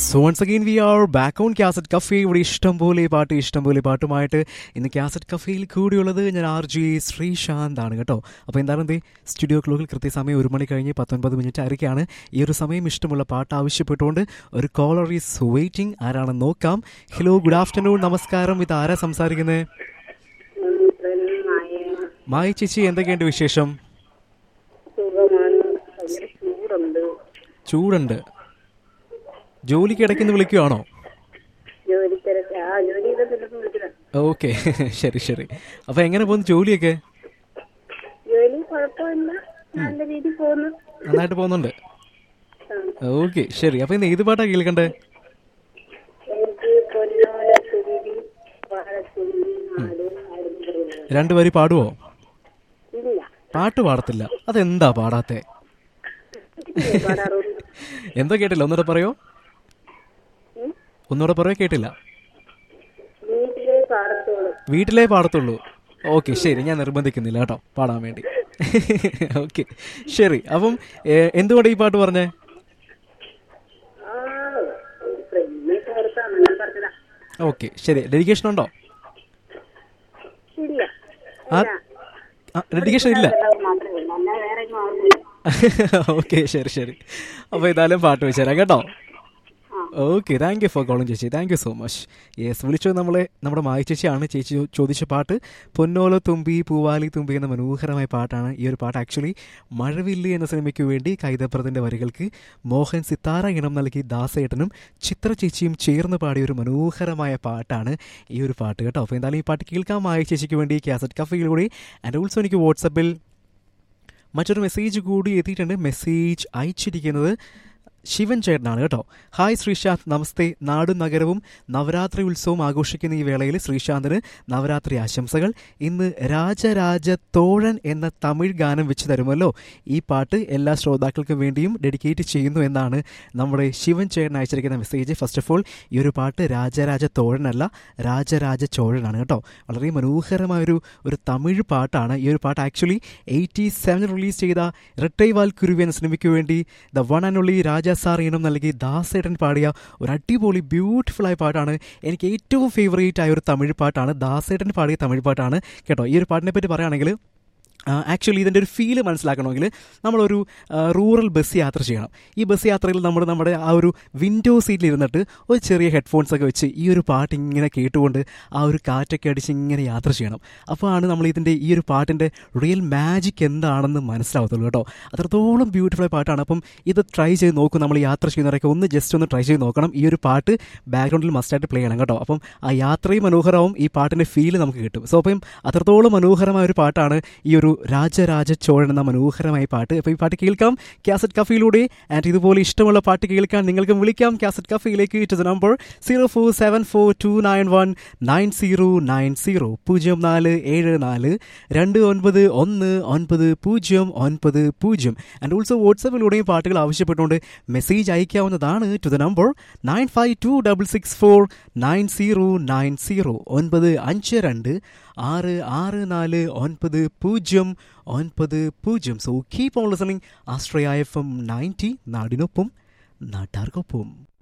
So once again we are back on cassette cafe ഇവിടെ ഇഷ്ടം പോലെ പാട്ട് ഇഷ്ടം പോലെ പാട്ടുമായിട്ട് ഇന്ന് കാസറ്റ് കഫേയിൽ കൂടിയുള്ളത് ഞാൻ ആർ ജി ശ്രീശാന്ത് ആണ് കേട്ടോ അപ്പോൾ എന്താണ് എന്തേ സ്റ്റുഡിയോ ക്ലോക്കിൽ കൃത്യസമയം ഒരു മണി കഴിഞ്ഞ് പത്തൊൻപത് മിനിറ്റ് ആയിരിക്കുകയാണ് ഈ ഒരു സമയം ഇഷ്ടമുള്ള പാട്ട് ആവശ്യപ്പെട്ടുകൊണ്ട് ഒരു കോളർ ഈസ് വെയിറ്റിംഗ് ആരാണെന്ന് നോക്കാം ഹലോ ഗുഡ് ആഫ്റ്റർനൂൺ നമസ്കാരം ഇത് ആരാ സംസാരിക്കുന്നത് മായ ചേച്ചി എന്തൊക്കെയുണ്ട് വിശേഷം സുഖമാണ് ഭയങ്കര ചൂടുണ്ട് ചൂടുണ്ട് ജോലിക്ക് ഇടയ്ക്ക് വിളിക്കുവാണോ ജോലി തിരക്ക് ആ ജോലി ചെയ്തിട്ട് വിളിക്കുന്നത് ഓക്കെ ശരി ശരി അപ്പോൾ എങ്ങനെ പോകുന്നു ജോലിയൊക്കെ ജോലി കുഴപ്പമില്ല നല്ല രീതിയിൽ പോകുന്നു നന്നായിട്ട് പോകുന്നുണ്ട് ആ. ഓക്കെ ശരി അപ്പോൾ ഇന്ന് ഏത് പാട്ടാണ് കേൾക്കണ്ടേ എനിക്ക് പൊന്നോല തുരുവി വാഴത്തുള്ളി നാട് ആടും രണ്ടു വരി പാടുവോ ഇല്ല പാട്ട് പാടത്തില്ല അതെന്താ പാടാത്തെ ഇല്ലേ പാടാറുണ്ട് എന്താ കേട്ടില്ല ഒന്നുകൂടെ പറയോ ഉം? ഒന്നുകൂടെ പറയോ കേട്ടില്ല വീട്ടിലെ പാടത്തോളൂ വീട്ടിലേ പാടത്തുള്ളൂ ഓക്കെ ശരി ഞാൻ നിർബന്ധിക്കുന്നില്ല കേട്ടോ പാടാൻ വേണ്ടി ഓക്കെ ശരി അപ്പം ഏ, എന്തുകൊണ്ട് ഈ പാട്ട് പറഞ്ഞേ ആ ഒരു ഫ്രണ്ട് ചേർത്താണ് ഞാൻ പറഞ്ഞതാ ഓക്കെ ശരി ഡെഡിക്കേഷൻ ഉണ്ടോ ഇല്ല ആ ഡെഡിക്കേഷൻ ഇല്ല എല്ലാം മാത്രമേ ഉള്ളൂ അല്ല വേറെ ഒന്നും ആവുന്നില്ല ഓക്കെ ശരി ശരി അപ്പോൾ ഏതായാലും പാട്ട് വെച്ചുതരാം കേട്ടോ ആ. Okay thank you for calling ചേച്ചി thank you so much yes വിളിച്ചത് നമ്മളെ നമ്മുടെ മായ ചേച്ചിയാണ് ചേച്ചി ചോ- ചോദിച്ച പാട്ട് പൊന്നോല തുമ്പി പൂവാലി തുമ്പി എന്ന മനോഹരമായ പാട്ടാണ് ഈ ഒരു പാട്ട് ആക്ച്വലി മഴവില്ല് എന്ന സിനിമയ്ക്ക് വേണ്ടി കൈതപ്രതിൻ്റെ വരികൾക്ക് മോഹൻ സിത്താര ഇണം നൽകി ദാസേട്ടനും ചിത്ര ചേച്ചിയും ചേർന്ന് പാടിയ ഒരു മനോഹരമായ പാട്ടാണ് ഈ ഒരു പാട്ട് കേട്ടോ അപ്പോൾ എന്തായാലും ഈ പാട്ട് കേൾക്കാൻ മായ ചേച്ചിക്ക് വേണ്ടി കാസറ്റ് കഫയിലൂടെ ആൻഡ് ഓൾസോ എനിക്ക് വാട്സപ്പിൽ മറ്റൊരു മെസ്സേജ് കൂടി എത്തിയിട്ടുണ്ട് മെസ്സേജ് അയച്ചിരിക്കുന്നത് ശിവൻ ചേട്ടനാണ് കേട്ടോ ഹായ് ശ്രീശാന്ത് നമസ്തേ നാടും നഗരവും നവരാത്രി ഉത്സവം ആഘോഷിക്കുന്ന ഈ വേളയിൽ ശ്രീശാന്തിന് നവരാത്രി ആശംസകൾ ഇന്ന് രാജരാജ തോഴൻ എന്ന തമിഴ് ഗാനം വെച്ച് തരുമല്ലോ ഈ പാട്ട് എല്ലാ ശ്രോതാക്കൾക്കും വേണ്ടിയും ഡെഡിക്കേറ്റ് ചെയ്യുന്നു എന്നാണ് നമ്മുടെ ശിവൻ ചേട്ടൻ അയച്ചിരിക്കുന്ന മെസ്സേജ് ഫസ്റ്റ് ഓഫ് ഓൾ ഈ ഒരു പാട്ട് രാജരാജ തോഴനല്ല രാജരാജ ചോഴനാണ് കേട്ടോ വളരെ മനോഹരമായൊരു ഒരു തമിഴ് പാട്ടാണ് ഈ ഒരു പാട്ട് ആക്ച്വലി എയ്റ്റി സെവൻ റിലീസ് ചെയ്ത ഇരട്ടൈവാൽ കുരുവി എന്ന സിനിമയ്ക്ക് വേണ്ടി the one and only Raja sir ഈണം നൽകി ദാസേട്ടൻ പാടിയ ഒരു അടിപൊളി ബ്യൂട്ടിഫുൾ ആയ പാട്ടാണ് എനിക്ക് ഏറ്റവും ഫേവറേറ്റ് ആയ ഒരു തമിഴ് പാട്ടാണ് ദാസേട്ടൻ പാടിയ തമിഴ് പാട്ടാണ് കേട്ടോ ഈ ഒരു പാട്ടിനെ പറ്റി പറയുകയാണെങ്കിൽ ആക്ച്വലി ഇതിൻ്റെ ഒരു ഫീല് മനസ്സിലാക്കണമെങ്കിൽ നമ്മളൊരു റൂറൽ ബസ് യാത്ര ചെയ്യണം ഈ ബസ് യാത്രയിൽ നമ്മൾ നമ്മുടെ ആ ഒരു വിൻഡോ സീറ്റിൽ ഇരുന്നിട്ട് ഒരു ചെറിയ ഹെഡ്ഫോൺസ് ഒക്കെ വെച്ച് ഈ ഒരു പാട്ട് ഇങ്ങനെ കേട്ടുകൊണ്ട് ആ ഒരു കാറ്റൊക്കെ അടിച്ച് ഇങ്ങനെ യാത്ര ചെയ്യണം അപ്പോൾ ആണ് നമ്മൾ ഇതിൻ്റെ ഈ ഒരു പാട്ടിൻ്റെ റിയൽ മാജിക് എന്താണെന്ന് മനസ്സിലാവത്തുള്ളൂ കേട്ടോ അത്രത്തോളം ബ്യൂട്ടിഫുൾ ആയ പാട്ടാണ് അപ്പം ഇത് ട്രൈ ചെയ്ത് നോക്കും നമ്മൾ യാത്ര ചെയ്യുന്നവരൊക്കെ ഒന്ന് ജസ്റ്റ് ഒന്ന് ട്രൈ ചെയ്ത് നോക്കണം ഈ ഒരു പാട്ട് ബാക്ക്ഗ്രൗണ്ടിൽ മസ്റ്റായിട്ട് പ്ലേ ചെയ്യണം കേട്ടോ അപ്പം ആ യാത്രയും മനോഹരമാവും ഈ പാട്ടിൻ്റെ ഫീല് നമുക്ക് കിട്ടും സോ അപ്പം അത്രത്തോളം മനോഹരമായ ഒരു പാട്ടാണ് ഈ ഒരു രാജരാജ ചോഴൻ എന്ന മനോഹരമായ പാട്ട് അപ്പോൾ ഈ പാട്ട് കേൾക്കാം കാസറ്റ് കഫയിലൂടെ ആൻഡ് ഇതുപോലെ ഇഷ്ടമുള്ള പാട്ട് കേൾക്കാൻ നിങ്ങൾക്കും വിളിക്കാം കാസറ്റ് കഫയിലേക്ക് to the number zero four seven four two nine one nine zero nine zero പൂജ്യം നാല് ഏഴ് നാല് രണ്ട് ഒൻപത് ഒന്ന് ഒൻപത് പൂജ്യം ഒൻപത് പൂജ്യം ആൻഡ് ഓൾസോ വാട്സപ്പിലൂടെയും പാട്ടുകൾ ആവശ്യപ്പെട്ടുകൊണ്ട് മെസ്സേജ് അയക്കാവുന്നതാണ് to the number nine five two double six four nine zero nine zero ഒൻപത് അഞ്ച് രണ്ട് ആറ് ആറ് നാല് ഒൻപത് പൂജ്യം ഒൻപത് പൂജ്യം സോ കീപ് ഓൺ ലിസണിംഗ് ആസ്ട്രയ എഫ് എം നയൻറ്റി നാടിനൊപ്പം നാട്ടാർക്കൊപ്പം